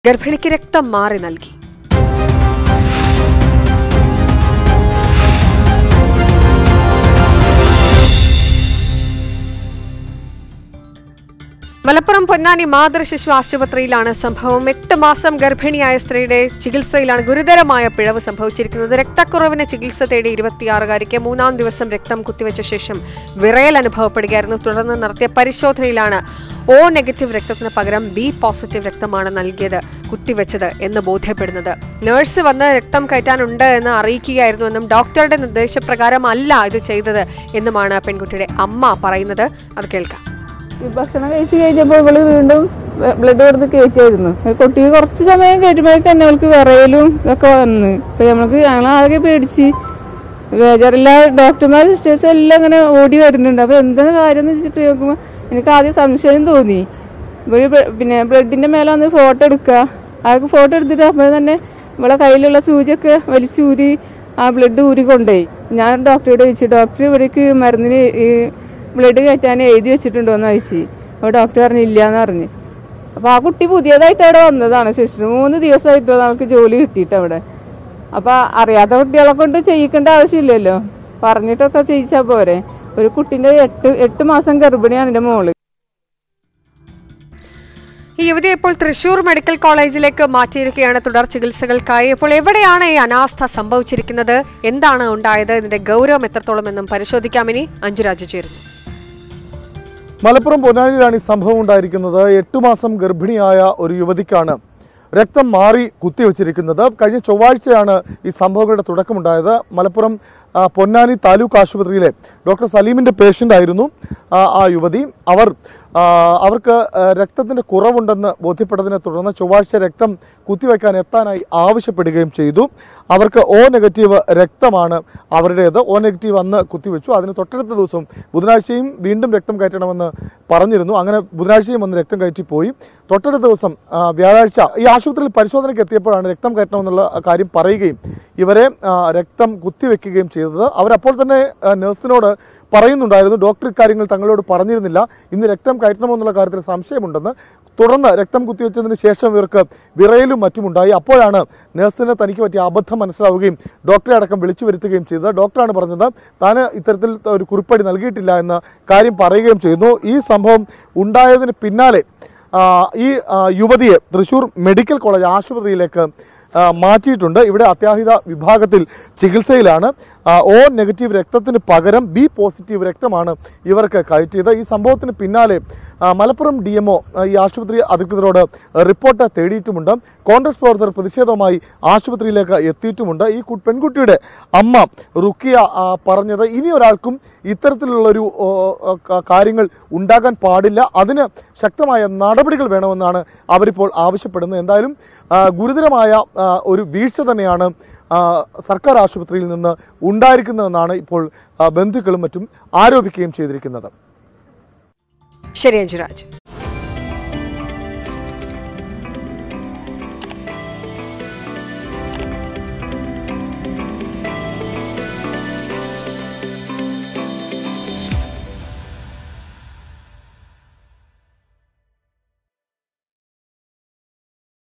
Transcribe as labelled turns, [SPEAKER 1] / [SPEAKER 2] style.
[SPEAKER 1] ഗർഭിണിക്ക് രക്തം മാറി നൽകി മലപ്പുറം പൊന്നാനി മാതൃശിശു ആശുപത്രിയിലാണ് സംഭവം എട്ട് മാസം ഗർഭിണിയായ സ്ത്രീയുടെ ചികിത്സയിലാണ് ഗുരുതരമായ പിഴവ് സംഭവിച്ചിരിക്കുന്നത് രക്തക്കുറവിന് ചികിത്സ തേടി ഇരുപത്തിയാറുകാരിക്ക് മൂന്നാം ദിവസം രക്തം കുത്തിവെച്ച ശേഷം വിറയൽ അനുഭവപ്പെടുകയായിരുന്നു തുടർന്ന് നടത്തിയ പരിശോധനയിലാണ് ഒ നെഗറ്റീവ് രക്തത്തിന് പകരം ബി പോസിറ്റീവ് രക്തമാണ് നൽകിയത് കുത്തിവെച്ചത് എന്ന് ബോധ്യപ്പെടുന്നത് നഴ്സ് വന്ന് രക്തം കയറ്റാനുണ്ട് എന്ന് അറിയിക്കുകയായിരുന്നുവെന്നും ഡോക്ടറുടെ നിർദ്ദേശപ്രകാരം അല്ല ഇത് ചെയ്തത് എന്നുമാണ് പെൺകുട്ടിയുടെ അമ്മ പറയുന്നത് അത് കേൾക്കാം
[SPEAKER 2] ഈ ഭക്ഷണം കഴിച്ച് കഴിഞ്ഞപ്പോൾ ഇവള് വീണ്ടും ബ്ലഡ് കൊടുത്ത് കയറ്റിയായിരുന്നു കുട്ടിക്ക് കുറച്ച് സമയം കയറ്റുമ്പോഴേക്ക് തന്നെ അവൾക്ക് വിറയലും ഇതൊക്കെ വന്ന് ഇപ്പൊ നമ്മൾക്ക് ഞങ്ങൾ ആകെ പേടിച്ച് ബേജാറില്ല ഡോക്ടർമാർ സിസ്റ്റേഴ്സ് എല്ലാം ഇങ്ങനെ ഓടി വരുന്നുണ്ട് അപ്പൊ എന്താണ് കാര്യം എന്ന് വെച്ചിട്ട് നോക്കുമ്പോൾ എനിക്ക് ആദ്യം സംശയം തോന്നി ഇവര് ബ്ല- പിന്നെ ബ്ലഡിന്റെ മേലെ വന്ന് ഫോട്ടോ എടുക്കുക അതൊക്കെ ഫോട്ടോ എടുത്തിട്ട് അപ്പോൾ തന്നെ ഇവളെ കയ്യിലുള്ള സൂചിയൊക്കെ വലിച്ചൂരി ആ ബ്ലഡ് ഊരി കൊണ്ടുപോയി ഞാൻ ഡോക്ടറോട് ചോദിച്ചു ഡോക്ടർ ഇവിടേക്ക് മരുന്നിന് ഈ ബ്ലഡ് കയറ്റാൻ എഴുതി വെച്ചിട്ടുണ്ടോ എന്ന് ചോദിച്ചു അപ്പോൾ ഡോക്ടർ പറഞ്ഞു ഇല്ല എന്ന് പറഞ്ഞു അപ്പോൾ ആ കുട്ടി പുതിയതായിട്ട് അവിടെ വന്നതാണ് സിസ്റ്റർ മൂന്ന് ദിവസമായിട്ടുള്ള നമുക്ക് ജോലി കിട്ടിയിട്ട് അവിടെ അപ്പോൾ അറിയാത്ത കുട്ടികളെ കൊണ്ട് ചെയ്യിക്കേണ്ട ആവശ്യമില്ലല്ലോ പറഞ്ഞിട്ടൊക്കെ ചെയ്യിച്ചാൽ പോരെ ഒരു കുട്ടീൻ്റെ എട്ട് എട്ട് മാസം ഗർഭിണിയാണ് എൻ്റെ മോള്
[SPEAKER 1] ഈ യുവതിയെ ഇപ്പോൾ തൃശൂർ മെഡിക്കൽ കോളേജിലേക്ക് മാറ്റിയിരിക്കുകയാണ് തുടർ ചികിത്സകൾക്കായി ഇപ്പോൾ എവിടെയാണ് ഈ അനാസ്ഥ സംഭവിച്ചിരിക്കുന്നത് എന്താണ് ഉണ്ടായത് ഇതിന്റെ ഗൗരവം എത്രത്തോളം എന്നും പരിശോധിക്കാം ഇനി അഞ്ജുരാജ് ചേരുന്നു
[SPEAKER 3] മലപ്പുറം പൊന്നാനിയിലാണ് ഈ സംഭവം ഉണ്ടായിരിക്കുന്നത് എട്ടു മാസം ഗർഭിണിയായ ഒരു യുവതിക്കാണ് രക്തം മാറി കുത്തിവെച്ചിരിക്കുന്നത് കഴിഞ്ഞ ചൊവ്വാഴ്ചയാണ് ഈ സംഭവങ്ങളുടെ തുടക്കമുണ്ടായത് മലപ്പുറം ആ, പൊന്നാനി താലൂക്ക് ആശുപത്രിയിലെ ഡോക്ടർ സലീമിൻ്റെ പേഷ്യൻ്റ് ആയിരുന്നു ആ, ആ യുവതി അവർ ആ, അവർക്ക് ആ, രക്തത്തിൻ്റെ കുറവുണ്ടെന്ന് ബോധ്യപ്പെട്ടതിനെ തുടർന്ന് ചൊവ്വാഴ്ച രക്തം കുത്തിവെക്കാൻ എത്താനായി ആവശ്യപ്പെടുകയും ചെയ്തു അവർക്ക് ഒ നെഗറ്റീവ് രക്തമാണ് അവരുടേത് ഒ നെഗറ്റീവ് അന്ന് കുത്തിവെച്ചു അതിന് തൊട്ടടുത്ത ദിവസം ബുധനാഴ്ചയും വീണ്ടും രക്തം കയറ്റണമെന്ന് പറഞ്ഞിരുന്നു അങ്ങനെ ബുധനാഴ്ചയും വന്ന് രക്തം കയറ്റി പോയി തൊട്ടടുത്ത ദിവസം ആ, വ്യാഴാഴ്ച ഈ ആശുപത്രിയിൽ പരിശോധനയ്ക്ക് എത്തിയപ്പോഴാണ് രക്തം കയറ്റണമെന്നുള്ള കാര്യം പറയുകയും ഇവരെ ആ, രക്തം കുത്തിവെക്കുകയും ചെയ്തത് അവരപ്പോൾ തന്നെ ആ, നഴ്സിനോട് പറയുന്നുണ്ടായിരുന്നു ഡോക്ടർ ഇക്കാര്യങ്ങൾ തങ്ങളോട് പറഞ്ഞിരുന്നില്ല ഇന്ന് രക്തം കയറ്റണമെന്നുള്ള കാര്യത്തിൽ സംശയമുണ്ടെന്ന് തുടർന്ന് രക്തം കുത്തിവെച്ചതിന് ശേഷം ഇവർക്ക് വിറയലും മറ്റുമുണ്ടായി അപ്പോഴാണ് നഴ്സിന് തനിക്ക് പറ്റിയ അബദ്ധം മനസ്സിലാവുകയും ഡോക്ടറെ അടക്കം വിളിച്ചു വരുത്തുകയും ചെയ്തത് ഡോക്ടറാണ് പറഞ്ഞത് താൻ ഇത്തരത്തിൽ ഒരു കുറിപ്പടി നൽകിയിട്ടില്ല എന്ന കാര്യം പറയുകയും ചെയ്യുന്നു ഈ സംഭവം ഉണ്ടായതിന് പിന്നാലെ ആ, ഈ ആ, യുവതിയെ തൃശൂർ മെഡിക്കൽ കോളേജ് ആശുപത്രിയിലേക്ക് ആ, മാറ്റിയിട്ടുണ്ട് ഇവിടെ അത്യാഹിത വിഭാഗത്തിൽ ചികിത്സയിലാണ് ആ, ഒ നെഗറ്റീവ് രക്തത്തിന് പകരം ബി പോസിറ്റീവ് രക്തമാണ് ഇവർക്ക് കയറ്റിയത് ഈ സംഭവത്തിന് പിന്നാലെ ആ, മലപ്പുറം ഡി എംഒ ഈ ആശുപത്രി അധികൃതരോട് റിപ്പോർട്ട് തേടിയിട്ടുമുണ്ട് കോൺഗ്രസ് പ്രവർത്തകർ പ്രതിഷേധവുമായി ആശുപത്രിയിലേക്ക് എത്തിയിട്ടുമുണ്ട് ഈ കു- പെൺകുട്ടിയുടെ അമ്മ റുക്കിയ ആ, പറഞ്ഞത് ഇനി ഒരാൾക്കും ഇത്തരത്തിലുള്ളൊരു ഓ, ഓ, ക- കാര്യങ്ങൾ ഉണ്ടാകാൻ പാടില്ല അതിന് ശക്തമായ നടപടികൾ വേണമെന്നാണ് അവരിപ്പോൾ ആവശ്യപ്പെടുന്നത് എന്തായാലും ആ, ഗുരുതരമായ ആ, ഒരു വീഴ്ച തന്നെയാണ് ആ, സർക്കാർ ആശുപത്രിയിൽ നിന്ന് ഉണ്ടായിരിക്കുന്നതെന്നാണ് ഇപ്പോൾ ആ, ബന്ധുക്കളും മറ്റും ആരോപിക്കുകയും ചെയ്തിരിക്കുന്നത്
[SPEAKER 1] ശരി അഞ്ജുരാജ്